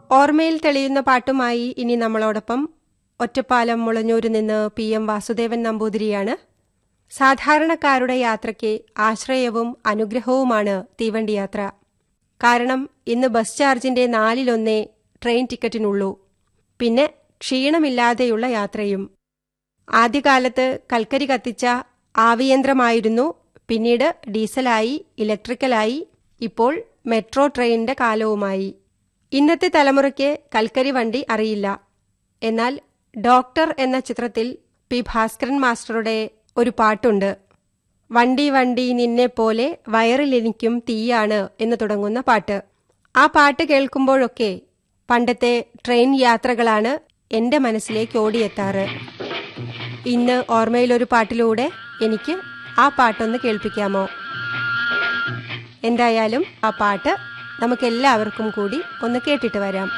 ഓർമ്മയിൽ തെളിയുന്ന പാട്ടുമായി ഇനി നമ്മളോടൊപ്പം ഒറ്റപ്പാലം മുളഞ്ഞൂര് നിന്ന് പി എം വാസുദേവൻ നമ്പൂതിരിയാണ് സാധാരണക്കാരുടെ യാത്രയ്ക്ക് ആശ്രയവും അനുഗ്രഹവുമാണ് തീവണ്ടി യാത്ര കാരണം ഇന്ന് ബസ് ചാർജിന്റെ നാലിലൊന്നേ ട്രെയിൻ ടിക്കറ്റിനുള്ളൂ പിന്നെ ക്ഷീണമില്ലാതെയുള്ള യാത്രയും ആദ്യകാലത്ത് കൽക്കരി കത്തിച്ച ആവിയന്ത്രമായിരുന്നു പിന്നീട് ഡീസലായി ഇലക്ട്രിക്കലായി ഇപ്പോൾ മെട്രോ ട്രെയിനിന്റെ കാലവുമായി ഇന്നത്തെ തലമുറയ്ക്ക് കൽക്കരി വണ്ടി അറിയില്ല എന്നാൽ ഡോക്ടർ എന്ന ചിത്രത്തിൽ പി ഭാസ്കരൻ മാസ്റ്ററുടെ ഒരു പാട്ടുണ്ട് വണ്ടി വണ്ടി നിന്നെ പോലെ വയറിലെനിക്കും തീയാണ് എന്ന് തുടങ്ങുന്ന പാട്ട് ആ പാട്ട് കേൾക്കുമ്പോഴൊക്കെ പണ്ടത്തെ ട്രെയിൻ യാത്രകളാണ് എന്റെ മനസ്സിലേക്ക് ഓടിയെത്താറ് ഇന്ന് ഓർമ്മയിലൊരു പാട്ടിലൂടെ എനിക്ക് ആ പാട്ടൊന്ന് കേൾപ്പിക്കാമോ എന്തായാലും ആ പാട്ട് നമുക്കെല്ലാവർക്കും കൂടി ഒന്ന് കേട്ടിട്ട് വരാം